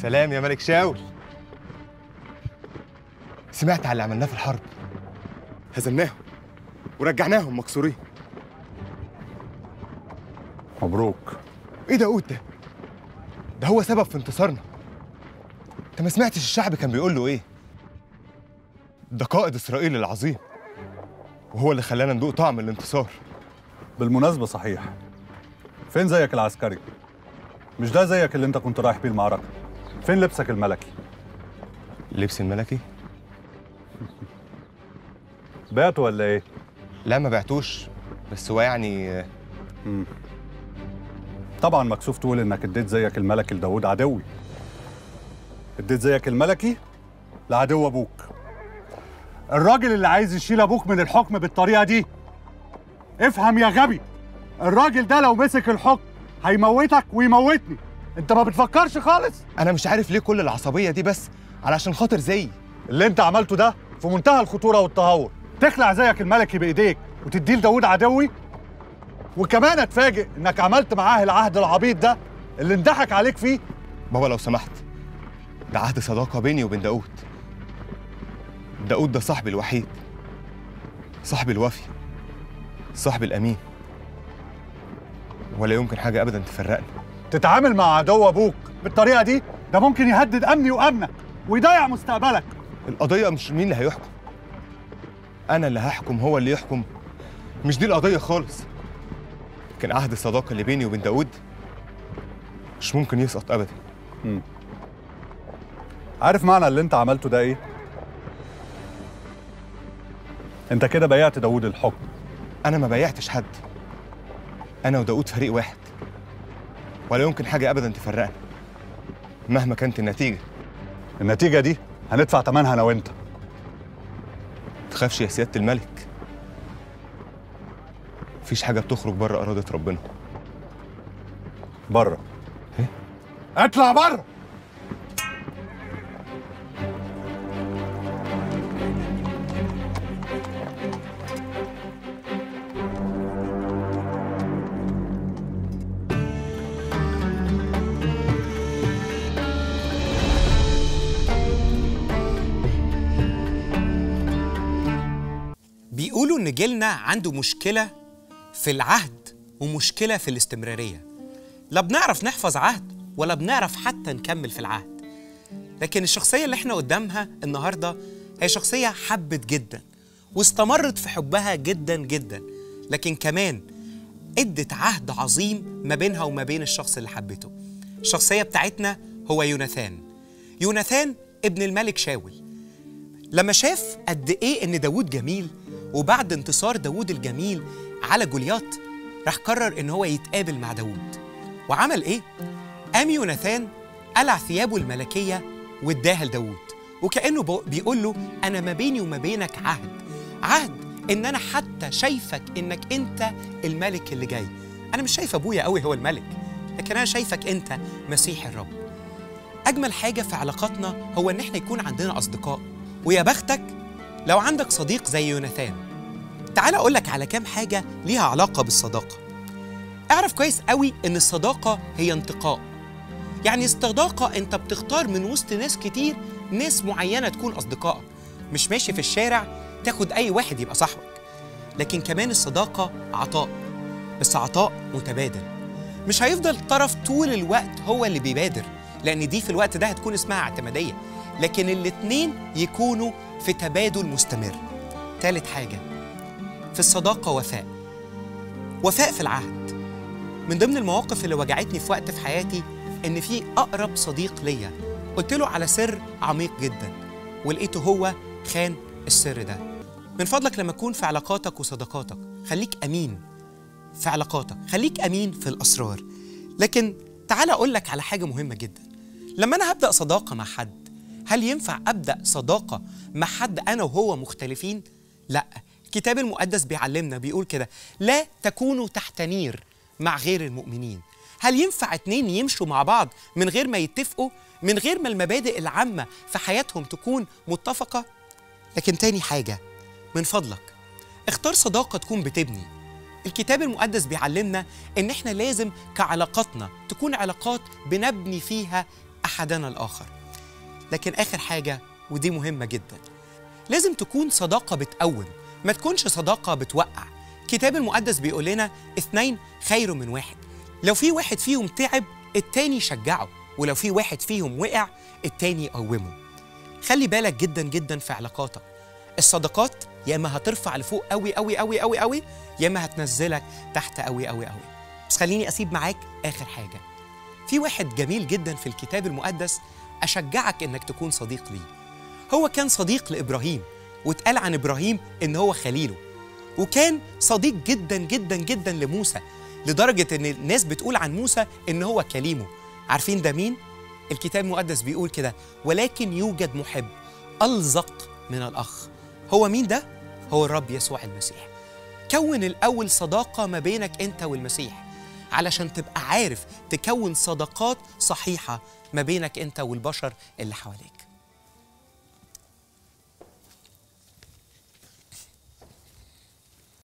سلام يا ملك شاول سمعت على اللي عملناه في الحرب هزمناهم ورجعناهم مكسورين مبروك ايه داود ده ده هو سبب في انتصارنا انت ما سمعتش الشعب كان بيقول له ايه ده قائد اسرائيل العظيم وهو اللي خلانا ندوق طعم الانتصار بالمناسبة صحيح فين زيك العسكري؟ مش ده زيك اللي انت كنت رايح بيه المعركة فين لبسك الملكي؟ اللبس الملكي بعته ولا ايه؟ لا ما بعتوش بس هو يعني طبعا مكسوف تقول انك اديت زيك الملكي لداود عدوي اديت زيك الملكي لعدو ابوك الراجل اللي عايز يشيل ابوك من الحكم بالطريقه دي افهم يا غبي الراجل ده لو مسك الحكم هيموتك ويموتني انت ما بتفكرش خالص انا مش عارف ليه كل العصبيه دي بس علشان خاطر زيي اللي انت عملته ده في منتهى الخطوره والتهور تخلع زيك الملكي بايديك وتديه لداود عدوي وكمان اتفاجئ انك عملت معاه العهد العبيط ده اللي انضحك عليك فيه بابا لو سمحت ده عهد صداقه بيني وبين داود داود ده صاحبي الوحيد صاحبي الوفي صاحبي الامين ولا يمكن حاجه ابدا تفرقنا تتعامل مع عدو ابوك بالطريقه دي ده ممكن يهدد امني وامنك ويضيع مستقبلك القضيه مش مين اللي هيحكم انا اللي هحكم هو اللي يحكم مش دي القضيه خالص كان عهد الصداقه اللي بيني وبين داود مش ممكن يسقط ابدا عارف معنى اللي انت عملته ده ايه انت كده بيعت داود الحكم انا ما بيعتش حد انا وداود فريق واحد ولا يمكن حاجه ابدا تفرقنا مهما كانت النتيجه النتيجه دي هندفع ثمنها انا وانت تخافش يا سياده الملك مفيش حاجه بتخرج بره اراده ربنا بره ايه اطلع بره بيقولوا ان جيلنا عنده مشكله في العهد ومشكله في الاستمراريه لا بنعرف نحفظ عهد ولا بنعرف حتى نكمل في العهد لكن الشخصيه اللي احنا قدامها النهارده هي شخصيه حبت جدا واستمرت في حبها جدا جدا لكن كمان ادت عهد عظيم ما بينها وما بين الشخص اللي حبته الشخصيه بتاعتنا هو يوناثان يوناثان ابن الملك شاول لما شاف قد ايه ان داوود جميل وبعد انتصار داوود الجميل على جولياط راح قرر ان هو يتقابل مع داوود وعمل ايه قام يوناثان قلع ثيابه الملكيه واداها لداوود وكانه بو- بيقول له انا ما بيني وما بينك عهد عهد ان انا حتى شايفك انك انت الملك اللي جاي انا مش شايف ابويا قوي هو الملك لكن انا شايفك انت مسيح الرب اجمل حاجه في علاقاتنا هو ان احنا يكون عندنا اصدقاء ويا بختك لو عندك صديق زي يوناثان تعال اقول لك على كام حاجه ليها علاقه بالصداقه اعرف كويس قوي ان الصداقه هي انتقاء يعني الصداقه انت بتختار من وسط ناس كتير ناس معينه تكون اصدقائك مش ماشي في الشارع تاخد اي واحد يبقى صاحبك لكن كمان الصداقه عطاء بس عطاء متبادل مش هيفضل طرف طول الوقت هو اللي بيبادر لان دي في الوقت ده هتكون اسمها اعتماديه لكن الاتنين يكونوا في تبادل مستمر تالت حاجه في الصداقه وفاء وفاء في العهد من ضمن المواقف اللي وجعتني في وقت في حياتي ان في اقرب صديق ليا قلت له على سر عميق جدا ولقيته هو خان السر ده من فضلك لما تكون في علاقاتك وصداقاتك خليك امين في علاقاتك خليك امين في الاسرار لكن تعال اقول لك على حاجه مهمه جدا لما انا هبدا صداقه مع حد هل ينفع ابدا صداقه مع حد انا وهو مختلفين لا الكتاب المقدس بيعلمنا بيقول كده لا تكونوا تحت نير مع غير المؤمنين هل ينفع اتنين يمشوا مع بعض من غير ما يتفقوا من غير ما المبادئ العامه في حياتهم تكون متفقه لكن تاني حاجه من فضلك اختار صداقه تكون بتبني الكتاب المقدس بيعلمنا ان احنا لازم كعلاقاتنا تكون علاقات بنبني فيها احدنا الاخر لكن اخر حاجه ودي مهمه جدا لازم تكون صداقه بتقوم ما تكونش صداقه بتوقع الكتاب المقدس بيقول لنا اثنين خير من واحد لو في واحد فيهم تعب التاني شجعه ولو في واحد فيهم وقع التاني يقومه خلي بالك جدا جدا في علاقاتك الصداقات يا اما هترفع لفوق قوي قوي قوي قوي قوي يا اما هتنزلك تحت قوي قوي قوي بس خليني اسيب معاك اخر حاجه في واحد جميل جدا في الكتاب المقدس اشجعك انك تكون صديق ليه هو كان صديق لابراهيم واتقال عن ابراهيم ان هو خليله وكان صديق جدا جدا جدا لموسى لدرجه ان الناس بتقول عن موسى ان هو كليمه عارفين ده مين الكتاب المقدس بيقول كده ولكن يوجد محب الزق من الاخ هو مين ده هو الرب يسوع المسيح كون الاول صداقه ما بينك انت والمسيح علشان تبقى عارف تكون صداقات صحيحه ما بينك انت والبشر اللي حواليك